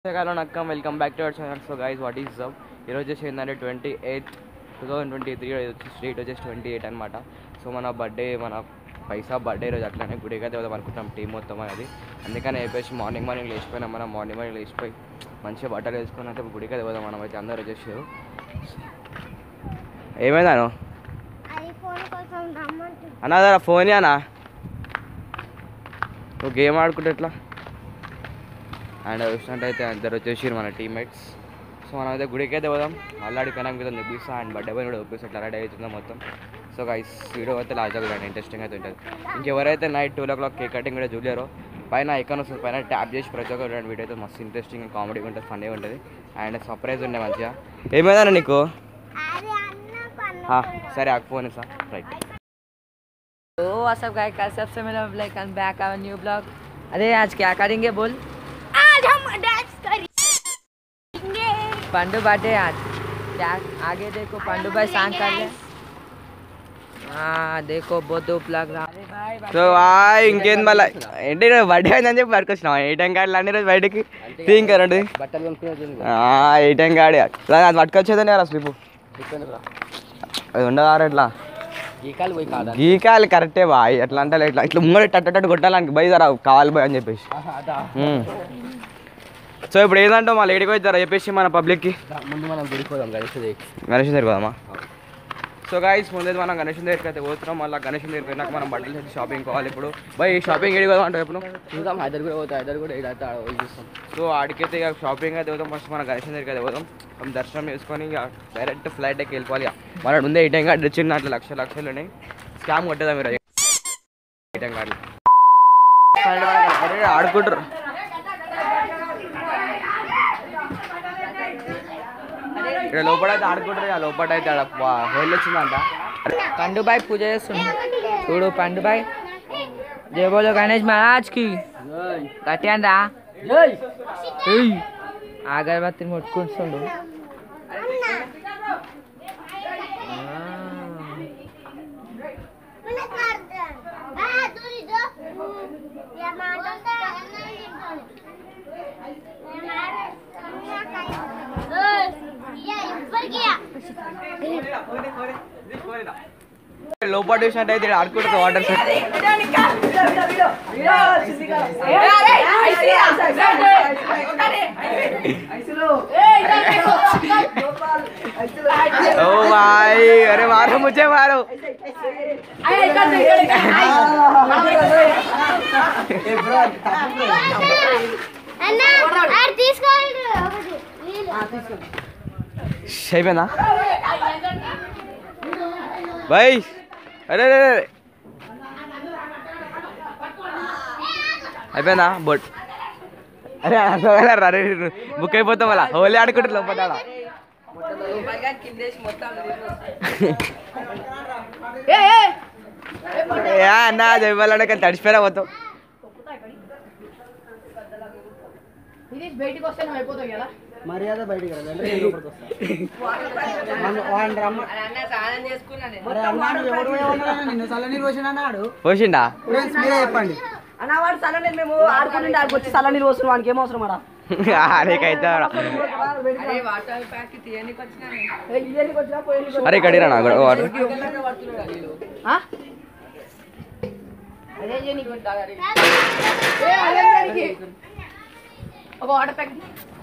Hello నక్కం welcome back to our channel so guys what is up ఈరోజు వచ్చేసి ఏంటంటే twenty eighth two thousand twenty three street వచ్చేసి twenty eight అనమాట so మన బర్త్డే మన పైసా బర్త్డే రోజు అట్లనే గుడికి అయితే పోదాం అనుకుంటాం టీం మొత్తం అనేది అందుకని చెప్పేసి మార్నింగ్ మార్నింగ్ లేచిపోయినాం మనం మార్నింగ్ మార్నింగ్ లేచిపోయి మంచిగా బట్టలు వేసుకొని అయితే గుడికి అయితే పోదాం మనం అయితే అందరూ వచ్చేసారు ఏమైందాను అది ఫోన్ కోసం రమ్మంటుంది అన్నా ఫోన్ అన్నా నువ్వు గేమ్ ఆడుకుంటే ఎట్లా అండ్ చూసినట్టయితే అందరు వచ్చేసి మన టీమ్మేట్స్ సో మనం అయితే గుడికి అయితే పోదాం మళ్ళీ అడిగిపోయినాక మీద చూపిస్తా అండ్ బర్త్డే పైన కూడా చూపిస్తా ఎట్లా రెడీ అవుతుందో మొత్తం సో గైస్ వీడియో అయితే లాస్ట్ చూడండి ఇంట్రెస్టింగ్ అయితే ఉంటుంది ఇంకెవరైతే night two o'clock cake cutting కూడా చూడారో పైన ఐకాన్ వస్తుంది పైన ట్యాప్ చేసి ప్రతి ఒక్క చూడండి వీడియో అయితే మస్తు ఇంట్రెస్టింగ్ కామెడీ ఉంటుంది ఫన్నీగా ఉంటుంది అండ్ సర్ప్రైజ్ ఉండే మంచిగా ఏమైందా నీకు అది అన్న పన్ను ఆ, సరే ఆ ఫోన్ ఇస్తా రైట్ तो व्हाट्स अप गाइस कैसे सबसे मेरा black and back our new vlog अरे आज क्या करेंगे बोल आज हम डांस करेंगे पंडू बर्थडे आज क्या आगे देखो पंडू भाई सांग कर रहे हाँ देखो बहुत धूप लग रहा अरे भाई సో హాయ్ ఇంకేం మళ్ళీ ఏంటి ఈరోజు బర్త్డే అయిందని చెప్పి బయటకు వచ్చినావు ఏ టైం కాడలు అన్ని రోజు బయటకి ఇంకా రండి బట్టలు కొనుక్కునే ఏ టైం కాడి అది పట్టుకొచ్చేదండి అలా స్లిప్ అది ఉండదు ఎట్లా ఈ కాలు పోయి కాదా గీకాలి కరెక్టే బాయ్ ఎట్లా అంటే ఇట్లా ఇట్లా ముంగడు టట్టట్టు కొట్టాలని బై జరా కావాలి బాయ్ అని చెప్పేసి ఉమ్. సో ఇప్పుడు ఏంటంటే మా లేడీకి వచ్చారా చెప్పేసి మన పబ్లిక్కి ముందు మనం గుడిపోదాం గణేష్ గణేష్ దగ్గర పోదామా సో గాయస్ ముందే మనం గణేష్ దగ్గరికి అయితే పోతున్నాం మళ్ళీ గణేష్ దగ్గరికి పోయినాక మనం బట్టలు తెచ్చి షాపింగ్ కావాలి ఇప్పుడు బై షాపింగ్ ఏడి పోదాం అంటే ఇప్పుడు చూద్దాం హైదర్ కూడా పోతాం హైదర్ కూడా ఇక్కడ చూస్తాం సో ఆడికైతే ఇక షాపింగ్ అయితే పోదాం ఫస్ట్ మన గణేష్ దగ్గరికి అయితే పోదాం మనం దర్శనం చేసుకొని ఇక డైరెక్ట్ ఫ్లైట్ ఎక్కి వెళ్ళిపోవాలి ఇక మన ముందే ఏటీఎం కార్డు వచ్చింది అట్లా లక్ష లక్షలు ఉన్నాయి స్కామ్ కొట్టేదా మీరు ఏటీఎం కార్డు అరే ఆడుకుంటారు ఇక్కడ లోపల అయితే ఆడుకుంటారు ఆ లోపల అయితే ఆడ హోల్ వచ్చిందంట పండు భాई పూజ చేస్తుండు చూడు పండు భాई జయ బోలో గణేష్ మహారాజ్ కి గట్టిగా అగరబత్తిని ముట్టుకుంటుండు మన కార్తన్ ఆ దూరి దో యా మాటంతా లోపల చూసినట్టు అయితే ఆడుకుంటారు వాటర్ ओ भाई अरे मारो मुझे मारो అన్న ఆడ తీసుకోవాలి ఒకటి నీళ్ళు. అయిపోయిందా బాయ్ అరే అరే అరే అయిపోయిందా బొట్ అరే అసలు అరే బుక్ అయిపోతాం అలా హోలీ ఆడుకుంటారు లోపల ఆడ. ఏ అన్న చెప్పాలంటే కానీ తడిచిపోయినా పోతాం మర్యాద బయటికి రా లేదంటే నేను లోపలికి వస్తా. మన- వాడిని రమ్మ- మరి అన్నాడు ఎవడు ఏమన్నాడు నిన్ను చల్లనీరు పోసిన అన్నాడు పోసిండా ఫ్రెండ్స్ మీరే చెప్పండి అన్న వాడు సలనీళ్ళు మేము ఆడుకుంటుంటే ఆడికి వచ్చి సలనీళ్ళు వస్తున్నాం వానికి ఏం అవసరం అడా అరేకైతే ఇయ్యనికి వచ్చినా పోయి అరే కడిరా నా కూడా వాటర్ ఒక వాటర్ ప్యాక్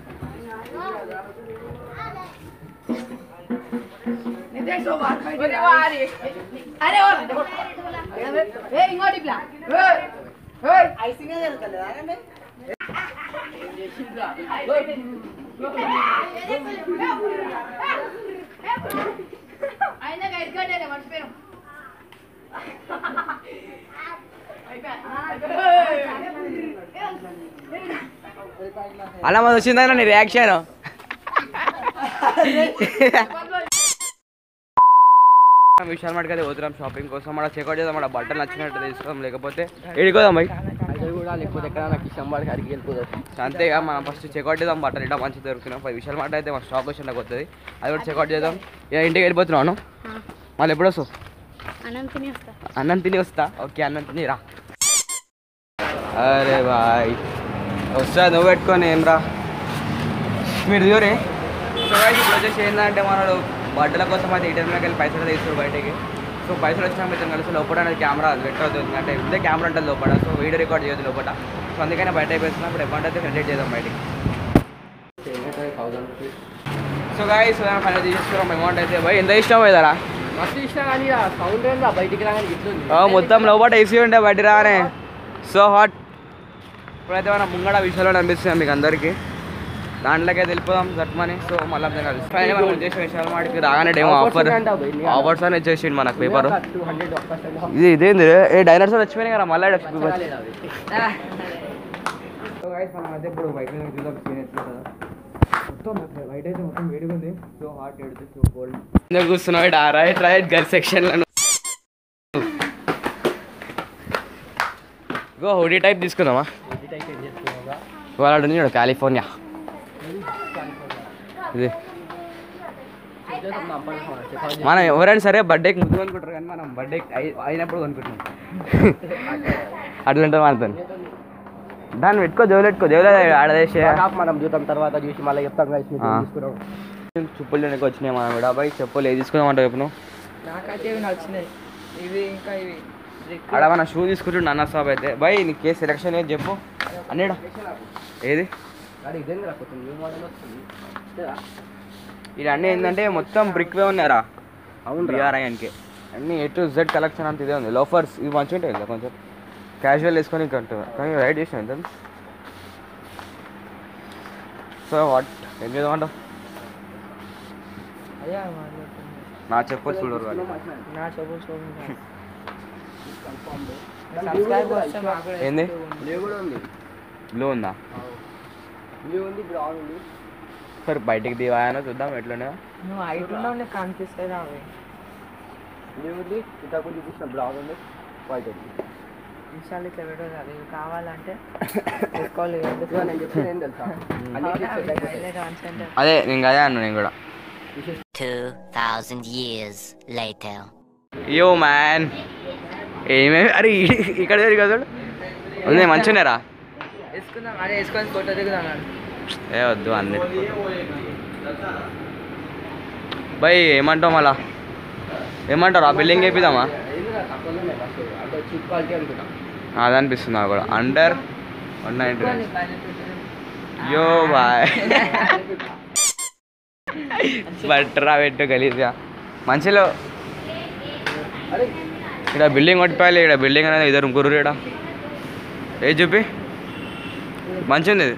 అరే ఏ ఇంకోటి ఇట్లా ఐసింగే జరుగుతలేదా అండి? అయినా గైడ్ కార్డ్ మర్చిపోయాం అలా మరి వచ్చిందన్న నీ రియాక్షన్ విశాల్ మార్ట్కి అయితే పోతున్నాం షాపింగ్ కోసం మన చెక్అవుట్ చేద్దాం మన బట్టలు నచ్చినట్టు తీసుకోదాం లేకపోతే ఏడికోదాం బై హైదర్ కూడా లేకపోతే ఎక్కడ నాకు కిషన్ కాడికి వెళ్ళిపోతాం అంతేగా మనం ఫస్ట్ చెక్అవుట్ చేద్దాం బట్టలు ఇట్లా మంచిగా దొరుకుతున్నాం ఫైవ్ విశాల్ మార్ట్ అయితే మా స్టాక్ వచ్చిన కొత్తది అది కూడా చెక్అవుట్ చేద్దాం ఇక ఇంటికి వెళ్ళిపోతున్నాను మళ్ళీ ఎప్పుడు వస్తావు అన్నం తిని వస్తా అన్నం తిని వస్తా ఓకే అన్నం తిని రా అరే బాయ్ వస్తా నువ్వు పెట్టుకొని ఏం రా మీరు చూరే సో guys, ఇప్పుడు వచ్చేసి ఏంటంటే మనడు బట్టల కోసం అయితే ఏటీఎంలోకి వెళ్ళి పైసలు తీస్తారు బయటికి సో పైసలు వచ్చినాక ఇతను కలిసి లోపల అనేది కెమెరా పెట్టవద్దు అంటే ఇదే కెమెరా ఉంటుంది లోపల సో వీడియో రికార్డ్ చేయొద్దు లోపల సో అందుకనే బయట అయిపోతున్నాం ఇప్పుడు అమౌంట్ అయితే క్రెడిట్ చేద్దాం బయటికి సో గాయస్ ఫైనల్ తీసేసుకున్నాం అమౌంట్ అయితే భయ్ ఎంత ఇష్టం పోయేదారా మస్తు ఇష్టం కానీ సౌండ్ ఏందా బయటికి రాగానే ఇట్లుంది మొత్తం లోపల ఏసీ ఉంటే బయట రానే సో హాట్ ఇప్పుడైతే మన ముంగడ విషయాలు అనిపిస్తుంది మీకు అందరికీ దాంట్లోకే వెళ్ళిపోదాం గట్మని సో మళ్ళీ అందరం కలిసి ఫైనల్ మనం ఉద్దేశం విషయాలు మాటికి రాగానే డేమో ఆఫర్ ఆఫర్స్ అని వచ్చేసి మనకు పేపర్ టూ హండ్రెడ్ ఒక్క ఇది ఇదేంది ఏ డైనర్స్ వచ్చిపోయినాయి కదా మళ్ళీ సో గైస్ మనం అయితే ఇప్పుడు బయట నుంచి చూద్దాం సీన్ ఎట్లా ఉంటుందో. మొత్తం బయట అయితే మొత్తం వేడిగా ఉంది సో హాట్ ఎడుతుంది సో కోల్డ్ ఎందుకు కూర్చున్నావు ఇటు రైట్ రైట్ గర్ సెక్షన్లో గో హుడీ టైప్ తీసుకుందామా వాళ్ళ ఉంది కాలిఫోర్నియా ఇది మనం ఎవరైనా సరే బర్త్డేకి ముందు కొనుక్కుంటారు కానీ మనం బర్త్డే అయినప్పుడు కొనుక్కుంటున్నాం అట్లా ఉంటుంది మనతో దాన్ని పెట్టుకో దేవులు పెట్టుకో దేవులు ఆడదేసే మనం చూద్దాం తర్వాత చూసి మళ్ళీ చెప్తాం guys మీకు ఆ. తీసుకున్నాం చెప్పులు తినకి వచ్చినాయి మనం కూడా బాయ్ చెప్పులు ఏది తీసుకుందాం అంటే చెప్పు నువ్వు? నాకైతే ఇవి నచ్చినాయి ఇవి ఇంకా ఇవి Brick. ఆడ మన షూ తీసుకుంటుండు అన్న షాప్ అయితే బై నీకు ఏ సెలెక్షన్ ఏది చెప్పు అన్నిడా ఏది అది ఇదేం రాకపోతుంది న్యూ మోడల్ వస్తుంది ఇదేనా? ఇది అన్నీ ఏంటంటే మొత్తం బ్రిక్ వే ఉన్నారా అవును బీఆర్ఐఎన్కి అన్ని ఏ టు జెడ్ కలెక్షన్ అంత ఇదే ఉంది లోఫర్స్ ఇవి మంచిగా ఉంటాయి కదా కొంచెం క్యాజువల్ వేసుకొని కంటు కానీ రైడ్ చేసిన ఎంత సో వాట్ ఏం చేద్దామంటావు అదే మాట్లాడుతుంది నా చెప్పులు చూడరు వాళ్ళు నా చెప్పులు చూడండి సబ్స్క్రైబ్ వస్తే మాకు కూడా ఏంది? ఎక్కువ ఉంది. బ్లూ కూడా ఉంది బ్లూ ఉందా బ్లూ ఉంది బ్రౌన్ ఉంది సరే బయటికి దివాయనో చూద్దాం ఎట్లున్నాయో నువ్వు హైట్ ఉండవు నీకు కనిపిస్తాయి అవి బ్లూ ఉంది ఇట్లా కొంచెం చూసిన బ్రౌన్ ఉంది వైట్ ఉంది విషయాలు ఇట్లా పెట్టదు అది కావాలంటే తీసుకోవాలి ఇదిగో నేను చెప్పింది ఏం తెలుసా అన్ని ఫిక్స్ అయిపోతాయి. అదే నేను అదే అన్నా నేను కూడా 2,000 years later. యో మ్యాన్ ఏమేమి అరే ఈ- ఇక్కడ తిరిగి కదా ఉంది మంచిగారా వేసుకుందాం అదే వేసుకొని ఫోటో దిగుదాం అన్నాడు ఏ వద్దు అన్ని బై ఏమంటావు మళ్ళా ఏమంటారు ఆ బిల్డింగ్ వేపిద్దామా ఏందిరా తక్కువలో ఉన్నాయి బస్సు అంటే చీప్ క్వాలిటీ అనుకుంటా అది అనిపిస్తుంది నాకు కూడా under one ninety yo boy బట్రా పెట్టు గలీజ్గా మంచిలో అరే ఇక్కడ బిల్డింగ్ కొట్టిపోయాలి ఇక్కడ బిల్డింగ్ అనేది ఇద్దరు ముగ్గురు ఇక్కడ ఏ చూపి మంచిగా ఉంది ఇది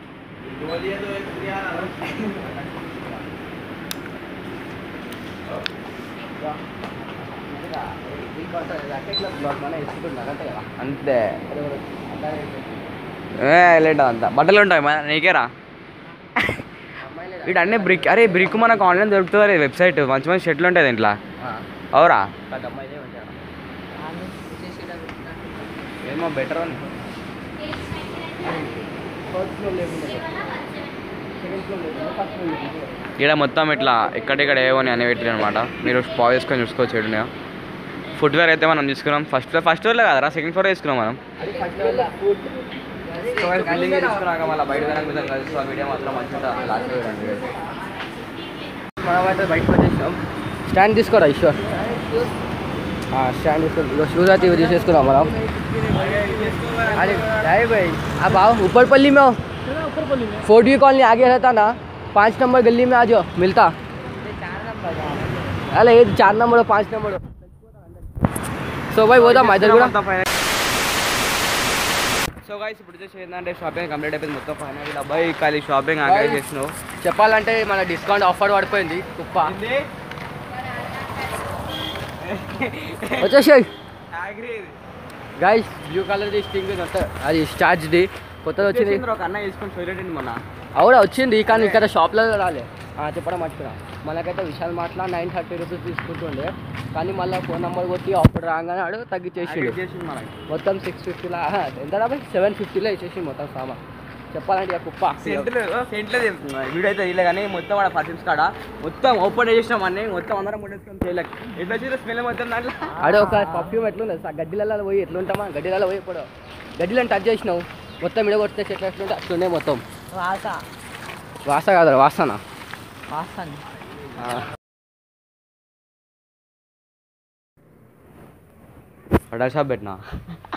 రాకెట్లో బ్లాక్ మన వేసుకుంటున్నారు అంతే కదా అంతే అదే కూడా అట్లానే ఏ లేదు అంతా బట్టలు ఉంటాయి మన నీకేరా అమ్మాయిలే ఇక్కడ అన్నీ బ్రిక్ అరే బ్రిక్ మనకు ఆన్లైన్ దొరుకుతుంది వెబ్సైట్ మంచి మంచి షర్ట్లు ఉంటాయి దీంట్లో అవురా పెద్ద అమ్మాయిలే ఉంటారు ఏమో బెటర్ అని ఫస్ట్ ఫ్లోర్ లేకుండా సెకండ్ ఫ్లోర్ లేకుండా ఫస్ట్ ఫ్లోర్ లేకుండా ఇక్కడ మొత్తం ఇట్లా ఎక్కడెక్కడ ఏవని అని పెట్టారు అనమాట మీరు పావు చేసుకొని చూసుకోవచ్చు ఇక్కడ ఫుట్వేర్ అయితే మనం తీసుకున్నాం ఫస్ట్ ఫ్లోర్ ఫస్ట్ ఫ్లోర్లో కదరా సెకండ్ ఫ్లోర్ తీసుకున్నాం మనం అది ఫస్ట్ ఫ్లోర్ ఫుడ్ బిల్డింగ్ తీసుకున్నాక మళ్ళీ బయట విధంగా కలిసి ఆ వీడియో మాత్రం మంచిగా లాస్ట్ మనం అయితే బయటకు వచ్చేసాం స్టాండ్ తీసుకోరా ఈశ్వర్ స్టాండ్ తీసుకో शूज आती वजह से इसको ना हमारा अरे नहीं भाई अब आओ ऊपरपल्ली में हो फोर्ट व्यू कॉलोनी आगे रहता ना पाँच नंबर गली में आ जाओ मिलता अरे ये चार नंबर हो पाँच नंबर हो సో भाई वो था मैदर కూడా సో గైస్ ఇప్పుడు వచ్చేసి ఏంటంటే షాపింగ్ కంప్లీట్ అయిపోయింది మొత్తం ఫైనల్ ఇలా అబ్బాయి ఖాళీ షాపింగ్ ఆగే చేసినావు చెప్పాలంటే మన డిస్కౌంట్ ఆఫర్ పడిపోయింది కుప్ప వచ్చేసాయి గైస్ బ్లూ కలర్ స్టింగ్ అది స్టార్చ్ది కొత్తది వచ్చింది ఒక అన్న వేసుకొని చూడలేండి మొన్న అవునా వచ్చింది కానీ ఇక్కడ షాప్లో రాలే ఆ, చెప్పడం మర్చిపోయినా మనకైతే విశాల్ మాట్లా నైన్ థర్టీ రూపీస్ తీసుకుంటుండే కానీ మళ్ళీ ఫోన్ నెంబర్ కొట్టి ఆఫర్ రాగానే ఆడు తగ్గించేసిండు చేసింది మనకి మొత్తం సిక్స్ ఫిఫ్టీలో ఎంత డబ్బై సెవెన్ ఫిఫ్టీలో ఇచ్చేసి మొత్తం సామాన్ చెప్పాలంటే ఇక కుప్ప సెంట్లో సెంట్లో చెప్తున్నా వీడియో అయితే తీయలే కానీ మొత్తం వాడు పర్ఫ్యూమ్స్ కాడ మొత్తం ఓపెన్ చేసినాం అన్నీ మొత్తం అందరం ముట్టేసుకొని చేయలేక ఎట్లా వచ్చి స్మెల్ మొత్తం దాంట్లో ఆడ ఒక పర్ఫ్యూమ్ ఎట్లుంది ఆ గడ్డిలలో పోయి ఎట్లుంటామా గడ్డిలలో పోయి ఇప్పుడు గడ్డిలను టచ్ చేసినావు మొత్తం ఇడ కొడితే చెట్లు ఎట్లుంటే అట్లున్నాయి మొత్తం వాస వాస కాదు వాసన వాస్తాను పటాల్ షాప్ పెట్టినా